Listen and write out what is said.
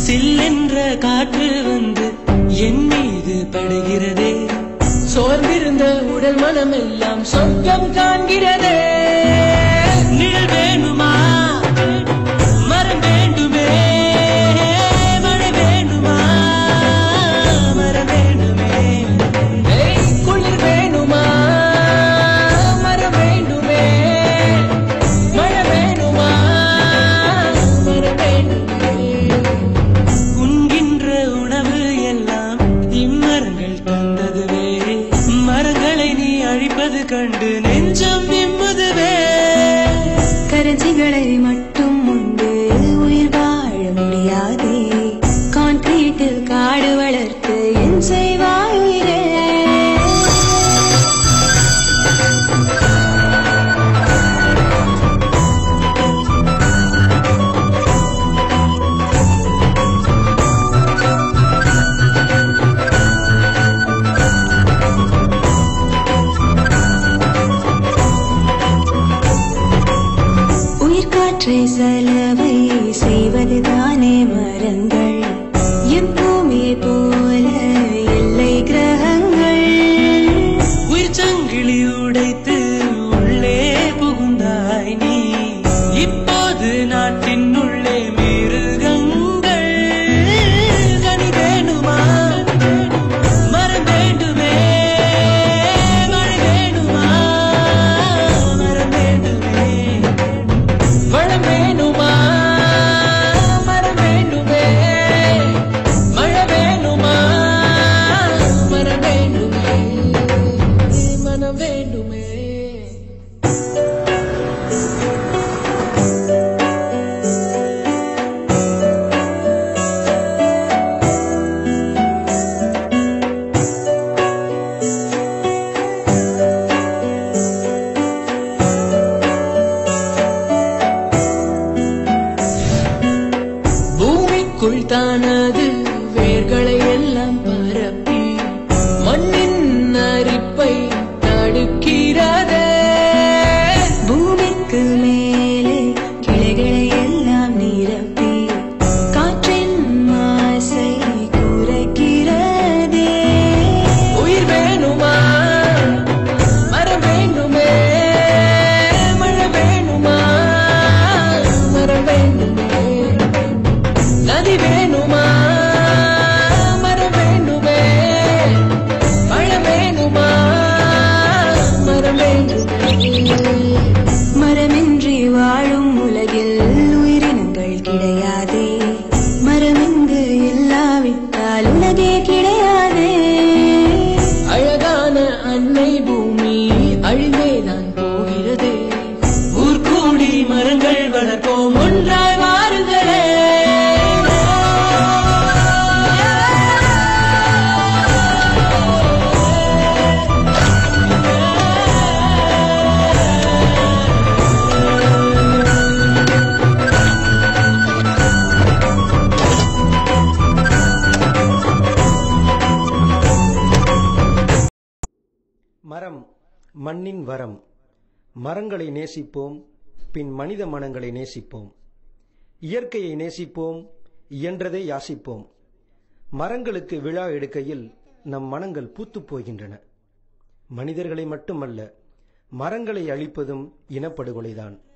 சில்லென்ற காற்று வந்து என் மீது படுகிறதே சோர்ந்திருந்த உடல் மனம் எல்லாம் சொர்க்கம் காண்கிறதே நிழல் வேணுமா மரம் வேண்டுமே மழை வேண்டுமா மரம் வேண்டுமே ஏய், குளிர் வேணுமா மரம் வேண்டுமே மழை வேணுமா மரம் வேண்டுமே உண்கின்ற உணவு எல்லாம் இம்மரங்கள் தந்ததுவே மரங்களை நீ அழிப்பது கண்டு நெஞ்சம் விம்முதுவே கரஞ்சிகளை மட்டும் உண்டு உயிர் வாழ முடியாதே கான்கிரீட்டில் காடு வளர்த்து என் செய்வாய் உயிரே உயிர் காற்றை செலவை செய்வதுதானே மரங்கள் எம் பூமியை போல எல்லை கிரகங்கள் உயிர் சங்கிலி உடைத்து உள்ளே புகுந்தாய் நீ இப்போது நாட்டின் உள்ளே மிருகங்கள் கனி வேணுமா மரம் வேண்டுமே மழை வேணுமா மரம் வேண்டுமே வளம் வேணுமா மரம் வேண்டுமே மழை வேணுமா மரம் வேண்டுமே மனம் வேண்டுமே பூமிக்குள் தானது வேர்களை எல்லாம் பரப்பி மண்ணின் அரிப்பை தடுக்கிறதே பூமிக்கு மேலே கிளைகளை எல்லாம் நிரப்பி காற்றின் மாசை குறைக்கிறதே உயிர் வேணுமா மரம் வேண்டுமே மழை வேணுமா மரம் வேண்டுமே நதி வேணுமா மரம் வேண்டுமே மழை வேணுமா மரம் வேண்டுமே மரமின்றி வாழும் உலகில் உயிரினங்கள் கிடையாதே மரமிங்கு இல்லாவிட்டால் உலகே கிடையாதே அழகான அன்னை பூமி அழிவேதான் போகிறதே ஊர் கூடி மரங்கள் வளர்ப்போம் ஒன்றாய் வாருங்களே மரம் மண்ணின் வரம் மரங்களை நேசிப்போம் பின் மனித மனங்களை நேசிப்போம் இயற்கையை நேசிப்போம் இயன்றதை யாசிப்போம் மரங்களுக்கு விழா எடுக்கையில் நம் மனங்கள் பூத்துப் போகின்றன மனிதர்களை மட்டுமல்ல மரங்களை அழிப்பதும் இனப்படுகொலைதான்